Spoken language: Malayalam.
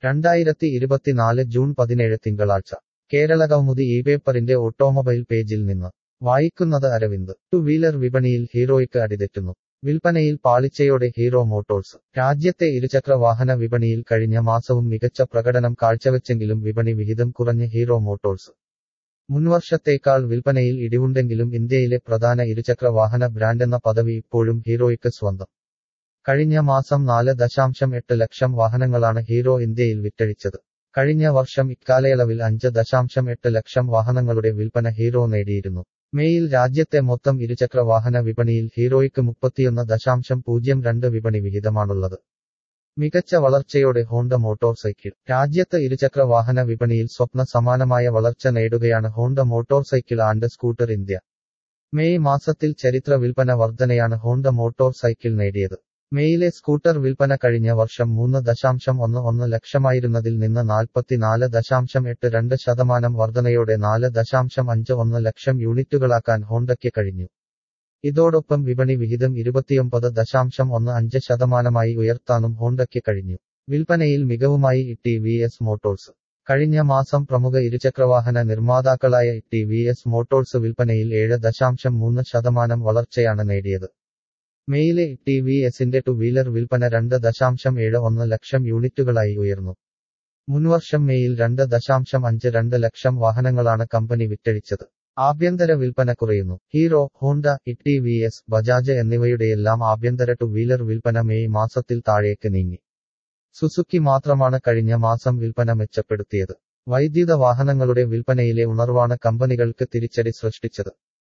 രണ്ടായിരത്തി ഇരുപത്തിനാല് ജൂൺ പതിനേഴ് തിങ്കളാഴ്ച കേരളകൗമുദി ഈ പേപ്പറിന്റെ ഓട്ടോമൊബൈൽ പേജിൽ നിന്ന് വായിക്കുന്നത് അരവിന്ദ് ടു വീലർ വിപണിയിൽ ഹീറോയ്ക്ക് അടിതെറ്റുന്നു വിൽപ്പനയിൽ പാളിച്ചയോടെ ഹീറോ മോട്ടോഴ്സ് രാജ്യത്തെ ഇരുചക്ര വാഹന വിപണിയിൽ കഴിഞ്ഞ മാസവും മികച്ച പ്രകടനം കാഴ്ചവെച്ചെങ്കിലും വിപണി വിഹിതം കുറഞ്ഞ ഹീറോ മോട്ടോഴ്സ് മുൻവർഷത്തേക്കാൾ വിൽപ്പനയിൽ ഇടിവുണ്ടെങ്കിലും ഇന്ത്യയിലെ പ്രധാന ഇരുചക്ര വാഹന ബ്രാൻഡെന്ന പദവി ഇപ്പോഴും ഹീറോയ്ക്ക് സ്വന്തം കഴിഞ്ഞ മാസം നാല് ദശാംശം എട്ട് ലക്ഷം വാഹനങ്ങളാണ് ഹീറോ ഇന്ത്യയിൽ വിറ്റഴിച്ചത് കഴിഞ്ഞ വർഷം ഇക്കാലയളവിൽ അഞ്ച് ദശാംശം എട്ട് ലക്ഷം വാഹനങ്ങളുടെ വിൽപ്പന ഹീറോ നേടിയിരുന്നു മേയിൽ രാജ്യത്തെ മൊത്തം ഇരുചക്ര വാഹന വിപണിയിൽ ഹീറോയ്ക്ക് മുപ്പത്തിയൊന്ന് ദശാംശം പൂജ്യം രണ്ട് വിപണി വിഹിതമാണുള്ളത് മികച്ച വളർച്ചയോടെ ഹോണ്ട മോട്ടോർ സൈക്കിൾ രാജ്യത്ത് ഇരുചക്ര വാഹന വിപണിയിൽ സ്വപ്ന സമാനമായ വളർച്ച നേടുകയാണ് Honda motorcycle and scooter India May മാസത്തിൽ ചരിത്ര വിൽപ്പന വർധനയാണ് ഹോണ്ട മോട്ടോർ സൈക്കിൾ നേടിയത് മെയിലെ സ്കൂട്ടർ വിൽപ്പന കഴിഞ്ഞ വർഷം മൂന്ന് ദശാംശം ഒന്ന് ഒന്ന് ലക്ഷമായിരുന്നതിൽ നിന്ന് നാൽപ്പത്തിനാല് ദശാംശം എട്ട് രണ്ട് ശതമാനം വർധനയോടെ നാല് ദശാംശം അഞ്ച് ഒന്ന് ലക്ഷം യൂണിറ്റുകളാക്കാൻ ഹോണ്ടയ്ക്ക് കഴിഞ്ഞു ഇതോടൊപ്പം വിപണി വിഹിതം ഇരുപത്തിയൊമ്പത് ദശാംശം ഒന്ന് അഞ്ച് ശതമാനമായി ഉയർത്താനും ഹോണ്ടയ്ക്ക് കഴിഞ്ഞു വിൽപ്പനയിൽ മികവുമായി ടി വി എസ് മോട്ടോഴ്സ് കഴിഞ്ഞ മാസം പ്രമുഖ ഇരുചക്രവാഹന നിർമ്മാതാക്കളായ ടി വി എസ് മോട്ടോഴ്സ് വിൽപ്പനയിൽ ഏഴ് ദശാംശം മൂന്ന് ശതമാനം വളർച്ചയാണ് നേടിയത് മെയിലെ ടി വി എസിന്റെ ടു വീലർ വിൽപ്പന രണ്ട് ദശാംശം ഏഴ് ഒന്ന് ലക്ഷം യൂണിറ്റുകളായി ഉയർന്നു മുൻവർഷം മെയിൽ രണ്ട് ദശാംശം അഞ്ച് രണ്ട് ലക്ഷം വാഹനങ്ങളാണ് കമ്പനി വിറ്റഴിച്ചത് ആഭ്യന്തര വിൽപ്പന കുറയുന്നു Hero Honda T V S Bajaj എന്നിവയുടെയെല്ലാം ആഭ്യന്തര ടു വീലർ വിൽപ്പന മെയ് മാസത്തിൽ താഴേക്ക് നീങ്ങി സുസുക്കി മാത്രമാണ് കഴിഞ്ഞ മാസം വിൽപ്പന മെച്ചപ്പെടുത്തിയത് വൈദ്യുത വാഹനങ്ങളുടെ വിൽപ്പനയിലെ ഉണർവാണ് കമ്പനികൾക്ക് തിരിച്ചടി സൃഷ്ടിച്ചത്